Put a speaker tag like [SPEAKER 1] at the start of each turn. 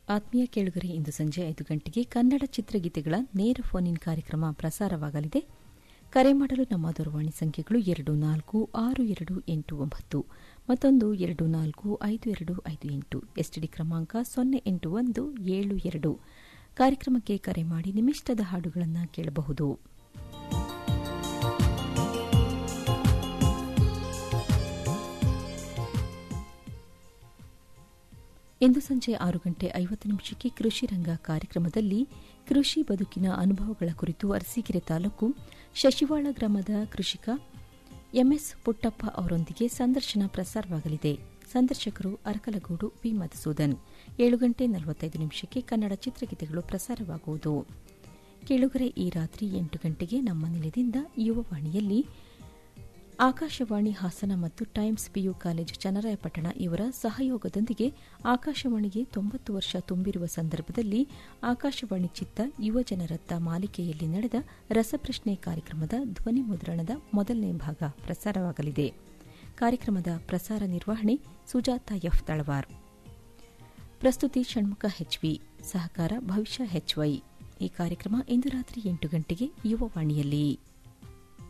[SPEAKER 1] ಆತ್ಮೀಯ ಕೇಳುಗರೆ ಇಂದು ಸಂಜೆ ಐದು ಗಂಟೆಗೆ ಕನ್ನಡ ಚಿತ್ರಗೀತೆಗಳ ನೇರ ಫೋನ್ ಇನ್ ಕಾರ್ಯಕ್ರಮ ಪ್ರಸಾರವಾಗಲಿದೆ ಕರೆ ಮಾಡಲು ನಮ್ಮ ದೂರವಾಣಿ ಸಂಖ್ಯೆಗಳು ಎರಡು ನಾಲ್ಕು ಆರು ಎರಡು ಎಂಟು ಒಂಬತ್ತು ಮತ್ತೊಂದು ಎರಡು ನಾಲ್ಕು ಐದು ಎರಡು ಐದು ಎಂಟು ಎಸ್ಟಿಡಿ ಕ್ರಮಾಂಕ ಸೊನ್ನೆ ಎಂಟು ಒಂದು ಏಳು ಎರಡು ಕಾರ್ಯಕ್ರಮಕ್ಕೆ ಕರೆ ಮಾಡಿ ನಿಮಿಷ್ಟದ ಹಾಡುಗಳನ್ನು ಕೇಳಬಹುದು ಇಂದು ಸಂಜೆ ಆರು ಗಂಟೆ ಐವತ್ತು ನಿಮಿಷಕ್ಕೆ ಕೃಷಿ ರಂಗ ಕಾರ್ಯಕ್ರಮದಲ್ಲಿ ಕೃಷಿ ಬದುಕಿನ ಅನುಭವಗಳ ಕುರಿತು ಅರಸೀಕೆರೆ ತಾಲೂಕು ಶಶಿವಾಳ ಗ್ರಾಮದ ಕೃಷಿಕ ಎಂಎಸ್ ಪುಟ್ಟಪ್ಪ ಅವರೊಂದಿಗೆ ಸಂದರ್ಶನ ಪ್ರಸಾರವಾಗಲಿದೆ ಸಂದರ್ಶಕರು ಅರಕಲಗೂಡು ಪಿ ಮಧುಸೂದನ್ ಏಳು ಗಂಟೆ ನಲವತ್ತೈದು ನಿಮಿಷಕ್ಕೆ ಕನ್ನಡ ಚಿತ್ರಗೀತೆಗಳು ಪ್ರಸಾರವಾಗುವುದು ಕೇಳುಗರೆ ಈ ರಾತ್ರಿ ಎಂಟು ಗಂಟೆಗೆ ನಮ್ಮ ನಿಲಯದಿಂದ ಯುವವಾಣಿಯಲ್ಲಿ ಆಕಾಶವಾಣಿ ಹಾಸನ ಮತ್ತು ಟೈಮ್ಸ್ ಪಿಯು ಕಾಲೇಜು ಚನ್ನರಾಯಪಟ್ಟಣ ಇವರ ಸಹಯೋಗದೊಂದಿಗೆ ಆಕಾಶವಾಣಿಗೆ ತೊಂಬತ್ತು ವರ್ಷ ತುಂಬಿರುವ ಸಂದರ್ಭದಲ್ಲಿ ಆಕಾಶವಾಣಿ ಚಿತ್ತ ಯುವಜನರತ್ತ ಮಾಲಿಕೆಯಲ್ಲಿ ನಡೆದ ರಸಪ್ರಶ್ನೆ ಕಾರ್ಯಕ್ರಮದ ಧ್ವನಿ ಮುದ್ರಣದ ಮೊದಲನೇ ಭಾಗ ಪ್ರಸಾರವಾಗಲಿದೆ ಕಾರ್ಯಕ್ರಮದ ಪ್ರಸಾರ ನಿರ್ವಹಣೆ ಸುಜಾತ ಎಫ್ ತಳವಾರ್ ಪ್ರಸ್ತುತಿ ಷಣ್ಮುಖ ಹೆಚ್ವಿ ಸಹಕಾರ ಭವಿಷ್ಯ ಹೆಚ್ವೈ ಈ ಕಾರ್ಯಕ್ರಮ ಇಂದು ರಾತ್ರಿ ಎಂಟು ಗಂಟೆಗೆ ಯುವವಾಣಿಯಲ್ಲಿ